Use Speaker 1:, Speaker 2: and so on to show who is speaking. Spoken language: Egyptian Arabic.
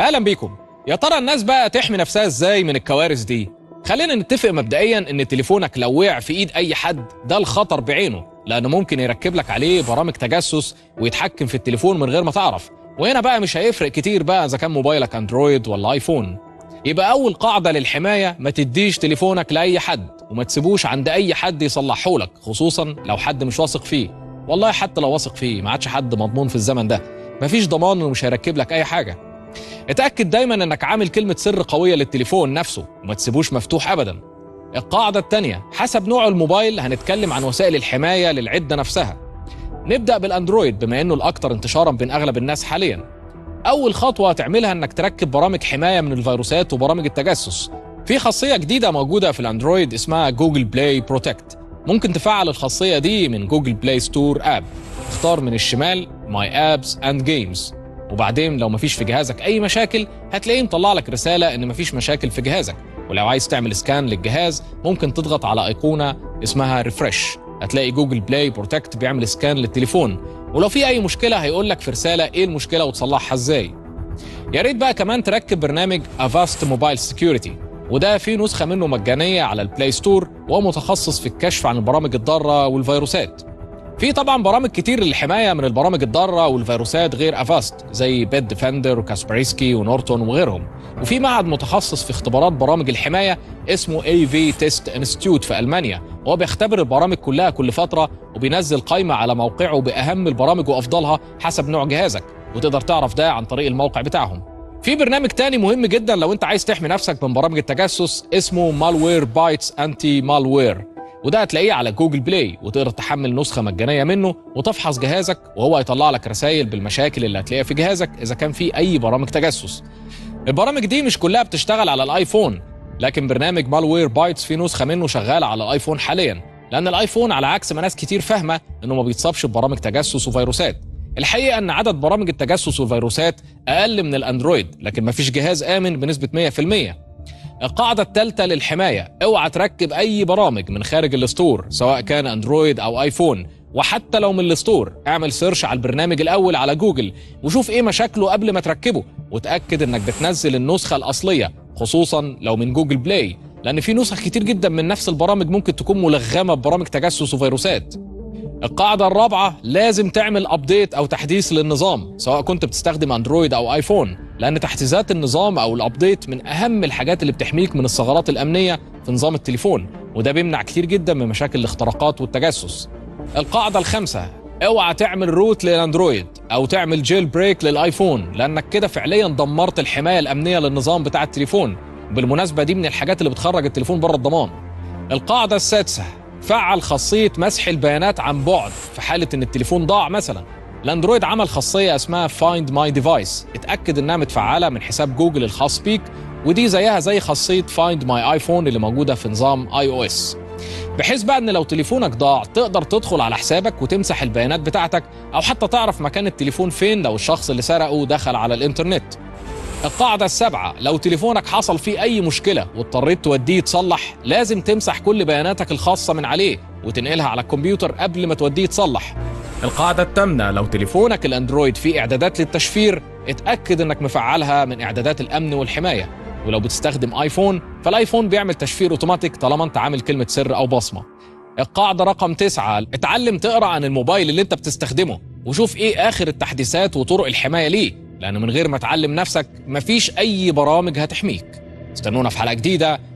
Speaker 1: اهلا بيكم يا ترى الناس بقى تحمي نفسها ازاي من الكوارث دي خلينا نتفق مبدئيا ان تليفونك لو وقع في ايد اي حد ده الخطر بعينه لانه ممكن يركب لك عليه برامج تجسس ويتحكم في التليفون من غير ما تعرف وهنا بقى مش هيفرق كتير بقى اذا كان موبايلك اندرويد ولا ايفون يبقى اول قاعده للحمايه ما تديش تليفونك لاي حد وما تسيبوش عند اي حد يصلحه لك خصوصا لو حد مش واثق فيه والله حتى لو واثق فيه ما عادش حد مضمون في الزمن ده مفيش ضمان انه مش هيركب لك اي حاجه اتاكد دايما انك عامل كلمه سر قويه للتليفون نفسه وما تسيبوش مفتوح ابدا القاعده الثانيه حسب نوع الموبايل هنتكلم عن وسائل الحمايه للعده نفسها نبدا بالاندرويد بما انه الاكثر انتشارا بين اغلب الناس حاليا اول خطوه تعملها انك تركب برامج حمايه من الفيروسات وبرامج التجسس في خاصيه جديده موجوده في الاندرويد اسمها جوجل بلاي بروتكت ممكن تفعل الخاصيه دي من جوجل بلاي ستور اب اختار من الشمال ماي ابس اند جيمز وبعدين لو مفيش في جهازك اي مشاكل هتلاقيه مطلع لك رساله ان مفيش مشاكل في جهازك ولو عايز تعمل سكان للجهاز ممكن تضغط على ايقونه اسمها ريفرش هتلاقي جوجل بلاي بروتكت بيعمل سكان للتليفون ولو في اي مشكله هيقول لك في رساله ايه المشكله وتصلحها ازاي يا ريت بقى كمان تركب برنامج افاست موبايل سكيورتي وده في نسخه منه مجانيه على البلاي ستور وهو متخصص في الكشف عن البرامج الضاره والفيروسات في طبعا برامج كتير للحمايه من البرامج الضاره والفيروسات غير افاست زي بيد ديفندر وكاسبريسكي ونورتون وغيرهم وفي معهد متخصص في اختبارات برامج الحمايه اسمه اي في تيست انستيتيوت في المانيا وهو بيختبر البرامج كلها كل فتره وبينزل قائمه على موقعه باهم البرامج وافضلها حسب نوع جهازك وتقدر تعرف ده عن طريق الموقع بتاعهم في برنامج تاني مهم جدا لو انت عايز تحمي نفسك من برامج التجسس اسمه مالوير بايتس انتي مالوير وده هتلاقيه على جوجل بلاي وتقدر تحمل نسخه مجانيه منه وتفحص جهازك وهو هيطلع لك رسائل بالمشاكل اللي هتلاقيها في جهازك اذا كان في اي برامج تجسس البرامج دي مش كلها بتشتغل على الايفون لكن برنامج مالوير بايتس في نسخه منه شغاله على الايفون حاليا لان الايفون على عكس ما ناس كتير فاهمه انه ما بيتصابش ببرامج تجسس وفيروسات الحقيقه ان عدد برامج التجسس والفيروسات اقل من الاندرويد لكن ما فيش جهاز امن بنسبه 100% القاعدة الثالثة للحماية اوعى تركب أي برامج من خارج الستور سواء كان أندرويد أو آيفون وحتى لو من الستور اعمل سيرش على البرنامج الأول على جوجل وشوف إيه مشاكله قبل ما تركبه وتأكد إنك بتنزل النسخة الأصلية خصوصا لو من جوجل بلاي لأن في نسخ كتير جدا من نفس البرامج ممكن تكون ملغمة ببرامج تجسس وفيروسات القاعدة الرابعة لازم تعمل ابديت او تحديث للنظام سواء كنت بتستخدم اندرويد او ايفون لان تحديثات النظام او الابديت من اهم الحاجات اللي بتحميك من الثغرات الامنية في نظام التليفون وده بيمنع كتير جدا من مشاكل الاختراقات والتجسس القاعدة الخامسة اوعى تعمل روت للاندرويد او تعمل جيل بريك للايفون لانك كده فعليا دمرت الحماية الامنية للنظام بتاع التليفون بالمناسبة دي من الحاجات اللي بتخرج التليفون بره الضمان القاعدة السادسة فعل خاصية مسح البيانات عن بعد في حالة إن التليفون ضاع مثلا. الأندرويد عمل خاصية اسمها Find My Device، اتأكد إنها متفعلة من حساب جوجل الخاص بيك ودي زيها زي خاصية Find My iPhone اللي موجودة في نظام اي او اس. بحيث بقى إن لو تليفونك ضاع تقدر تدخل على حسابك وتمسح البيانات بتاعتك أو حتى تعرف مكان التليفون فين لو الشخص اللي سرقه دخل على الإنترنت. القاعدة السابعة لو تليفونك حصل فيه أي مشكلة واضطريت توديه يتصلح لازم تمسح كل بياناتك الخاصة من عليه وتنقلها على الكمبيوتر قبل ما توديه يتصلح القاعدة الثامنة لو تليفونك الأندرويد فيه إعدادات للتشفير اتأكد إنك مفعلها من إعدادات الأمن والحماية ولو بتستخدم آيفون فالآيفون بيعمل تشفير أوتوماتيك طالما أنت عامل كلمة سر أو بصمة القاعدة رقم تسعة اتعلم تقرأ عن الموبايل اللي أنت بتستخدمه وشوف إيه آخر التحديثات وطرق الحماية ليه لأن من غير ما تعلم نفسك مفيش أي برامج هتحميك استنونا في حلقة جديدة